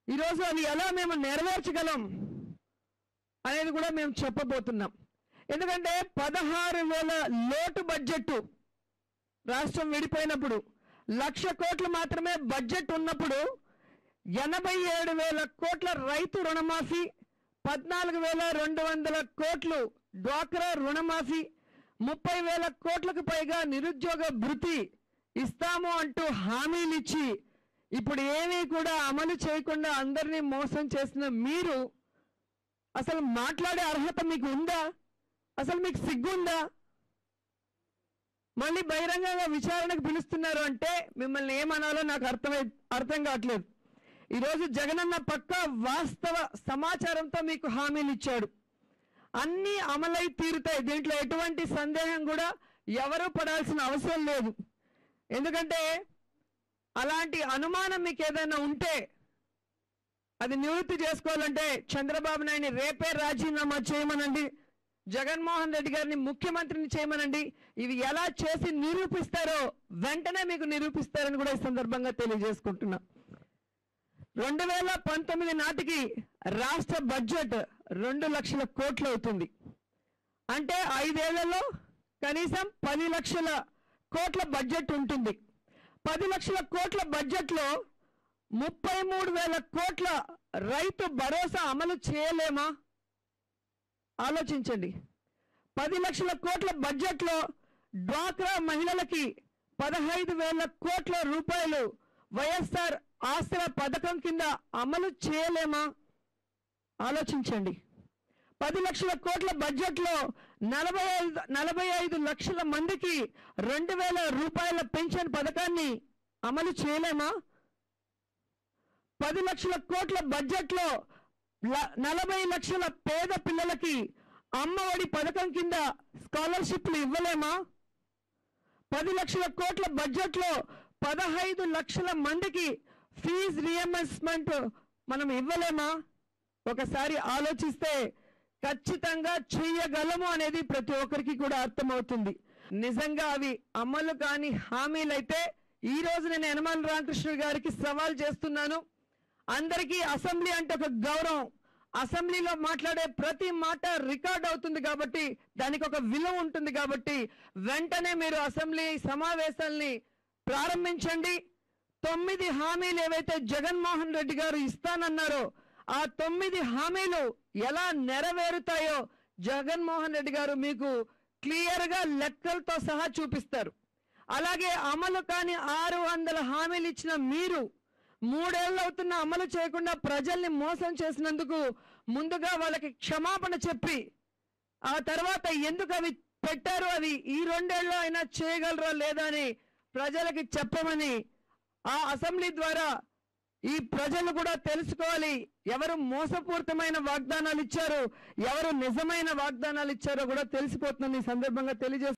ఈరోజు అవి ఎలా మేము నెరవేర్చగలం అనేది కూడా మేము చెప్పబోతున్నాం ఎందుకంటే పదహారు వేల లోటు బడ్జెట్ రాష్ట్రం విడిపోయినప్పుడు లక్ష కోట్లు మాత్రమే బడ్జెట్ ఉన్నప్పుడు ఎనభై ఏడు వేల కోట్ల రైతు రుణమాఫీ పద్నాలుగు వేల రెండు వందల కోట్లు డ్వాక్రా రుణమాఫీ ముప్పై వేల కోట్లకు పైగా నిరుద్యోగ భృతి ఇస్తాము అంటూ హామీలు ఇచ్చి ఇప్పుడు ఏమీ కూడా అమలు చేయకుండా అందరినీ మోసం చేసిన మీరు అసలు మాట్లాడే అర్హత మీకు ఉందా అసలు మీకు సిగ్గుందా మళ్ళీ బహిరంగంగా విచారణకు పిలుస్తున్నారు అంటే మిమ్మల్ని ఏమనాలో నాకు అర్థమై అర్థం కావట్లేదు ఈరోజు జగనన్న పక్క వాస్తవ సమాచారంతో మీకు హామీలు ఇచ్చాడు అన్నీ అమలై తీరుతాయి దీంట్లో ఎటువంటి సందేహం కూడా ఎవరూ పడాల్సిన అవసరం లేదు ఎందుకంటే అలాంటి అనుమానం మీకు ఏదైనా ఉంటే అది నివృత్తి చేసుకోవాలంటే చంద్రబాబు నాయుడిని రేపే రాజీనామా చేయమనండి జగన్మోహన్ రెడ్డి గారిని ముఖ్యమంత్రిని చేయమనండి ఇవి ఎలా చేసి నిరూపిస్తారో వెంటనే మీకు నిరూపిస్తారని కూడా ఈ సందర్భంగా తెలియజేసుకుంటున్నా రెండు వేల పంతొమ్మిది నాటికి రాష్ట్ర బడ్జెట్ రెండు లక్షల కోట్లు అవుతుంది అంటే ఐదేళ్లలో కనీసం పది లక్షల కోట్ల బడ్జెట్ ఉంటుంది పది లక్షల కోట్ల బడ్జెట్లో ముప్పై మూడు వేల కోట్ల రైతు భరోసా అమలు చేయలేమా ఆలోచించండి పది లక్షల కోట్ల బడ్జెట్లో డ్వాక్రా మహిళలకి పదహైదు వేల కోట్ల రూపాయలు వైఎస్ఆర్ ఆసరా పథకం కింద అమలు చేయలేమా ఆలోచించండి పది లక్షల కోట్ల బడ్జెట్లో నలభై ఐదు నలభై ఐదు లక్షల మందికి రెండు వేల రూపాయల పెన్షన్ పథకాన్ని అమలు చేయలేమా పది లక్షల కోట్ల బడ్జెట్లో ల- నలభై లక్షల పేద పిల్లలకి అమ్మఒడి పథకం కింద స్కాలర్షిప్లు ఇవ్వలేమా పది లక్షల కోట్ల బడ్జెట్లో పదహైదు లక్షల మందికి ఫీజు రియంబర్స్మెంట్ మనం ఇవ్వలేమా ఒకసారి ఆలోచిస్తే ఖచ్చితంగా చెయ్యగలము అనేది ప్రతి ఒక్కరికి కూడా అర్థమవుతుంది నిజంగా అవి అమలు కాని హామీలైతే ఈ రోజు నేను యనమల రామకృష్ణ గారికి సవాల్ చేస్తున్నాను అందరికీ అసెంబ్లీ అంటే ఒక గౌరవం అసెంబ్లీలో మాట్లాడే ప్రతి మాట రికార్డ్ అవుతుంది కాబట్టి దానికి ఒక విలువ ఉంటుంది కాబట్టి వెంటనే మీరు అసెంబ్లీ సమావేశాల్ని ప్రారంభించండి తొమ్మిది హామీలు ఏవైతే జగన్మోహన్ రెడ్డి గారు ఇస్తానన్నారో ఆ తొమ్మిది హామీలు ఎలా నెరవేరుతాయో జగన్మోహన్ రెడ్డి గారు మీకు క్లియర్ గా లెక్కలతో సహా చూపిస్తారు అలాగే అమలు కాని ఆరు వందల హామీలు ఇచ్చిన మీరు మూడేళ్ళు అవుతున్న అమలు చేయకుండా ప్రజల్ని మోసం చేసినందుకు ముందుగా వాళ్ళకి క్షమాపణ చెప్పి ఆ తర్వాత ఎందుకు అవి పెట్టారు అవి ఈ రెండేళ్ళు అయినా చేయగలరా లేదా అని ప్రజలకి చెప్పమని ఆ అసెంబ్లీ ద్వారా ఈ ప్రజలు కూడా తెలుసుకోవాలి ఎవరు మోసపూరితమైన వాగ్దానాలు ఇచ్చారు ఎవరు నిజమైన వాగ్దానాలు ఇచ్చారో కూడా తెలిసిపోతుందని ఈ సందర్భంగా తెలియజేస్తారు